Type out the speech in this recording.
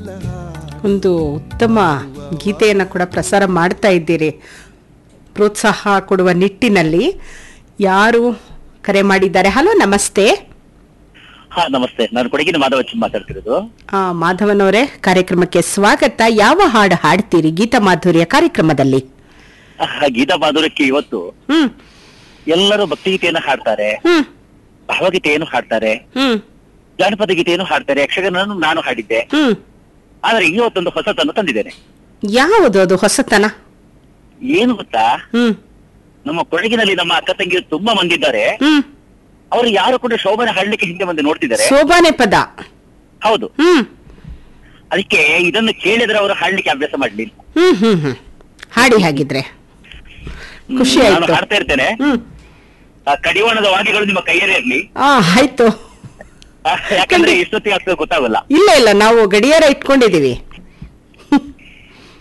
ಒಂದು ಉತ್ತಮ ಗೀತೆಯನ್ನು ಕೂಡ ಪ್ರಸಾರ ಮಾಡ್ತಾ ಇದ್ದೀರಿ ಪ್ರೋತ್ಸಾಹ ಕೊಡುವ ನಿಟ್ಟಿನಲ್ಲಿ ಯಾರು ಕರೆ ಮಾಡಿದ್ದಾರೆ ಹಲೋ ನಮಸ್ತೆ ಹಾ ನಮಸ್ತೆ ನಾನು ಕೊಡಗಿನ ಮಾಧವಚ್ಚಿ ಮಾತಾಡ್ತಿರೋದು ಆ, ಮಾಧವನ್ ಅವರೇ ಕಾರ್ಯಕ್ರಮಕ್ಕೆ ಸ್ವಾಗತ ಯಾವ ಹಾಡು ಹಾಡ್ತೀರಿ ಗೀತ ಮಾಧುರ್ಯ ಕಾರ್ಯಕ್ರಮದಲ್ಲಿ ಆ, ಗೀತಾ ಮಾಧುರಕ್ಕೆ ಇವತ್ತು ಹ್ಮ್ ಎಲ್ಲರೂ ಭಕ್ತಿಗೀತೆಯನ್ನು ಹಾಡ್ತಾರೆ ಹ್ಮ್ ಭಾವಗೀತೆಯನ್ನು ಹಾಡ್ತಾರೆ ಹ್ಮ್ ಜಾನಪದ ಗೀತೆಯನ್ನು ಹಾಡ್ತಾರೆ ಯಕ್ಷಗಾನ ನಾನು ಹಾಡಿದ್ದೆ ಹ್ಮ್ ಆದ್ರೆ ಇವತ್ತೊಂದು ಹೊಸತನ್ನು ತಂದಿದ್ದೇನೆ ಯಾವುದು ಅದು ಹೊಸತನ ಏನು ಗೊತ್ತಾ ಹ್ಮ್ ನಮ್ಮ ಕೊಡಗಿನಲ್ಲಿ ನಮ್ಮ ಅಕ್ಕ ತಂಗಿಯರು ತುಂಬಾ ಮಂದಿ ಇದ್ದಾರೆ ಹ್ಮ್ ಅವರು ಯಾರು ಕೂಡ ಶೋಭನೆ ಹಾಡ್ಲಿಕ್ಕೆ ಹಿಂದೆ ಬಂದು ನೋಡ್ತಿದ್ದಾರೆ ಸೋಬಾನೆ ಪದ ಹೌದು ಹ್ಮ್ ಅದಕ್ಕೆ ಇದನ್ನು ಕೇಳಿದ್ರೆ ಅವರು ಹಾಡ್ಲಿಕ್ಕೆ ಅಭ್ಯಾಸ ಮಾಡ್ಲಿಲ್ಲ ಹ್ಮ್ ಹ್ಮ್ ಹ್ಮ್ ಹಾಡಿ ಹಾಗಿದ್ರೆ ಹ್ಮ್, ಖುಷಿ ನಾನು ಆಯ್ತು. ಹಾಡ್ತಾ ಇರ್ತೇನೆ ಹ್ಮ್ ಆ ಕಡಿವಾಣದ ವಾದ್ಯಗಳು ನಿಮ್ಮ ಕೈಯಲ್ಲೇ ಇರ್ಲಿ ಆ ಆಯ್ತು ಆ, ಯಾಕಂದ್ರೆ ಎಷ್ಟೊತ್ತಿಗೆ ಆಗ್ತದೆ ಗೊತ್ತಾಗಲ್ಲ ಇಲ್ಲ ಇಲ್ಲ ನಾವು ಗಡಿಯಾರ ಇಟ್ಕೊಂಡಿದೀವಿ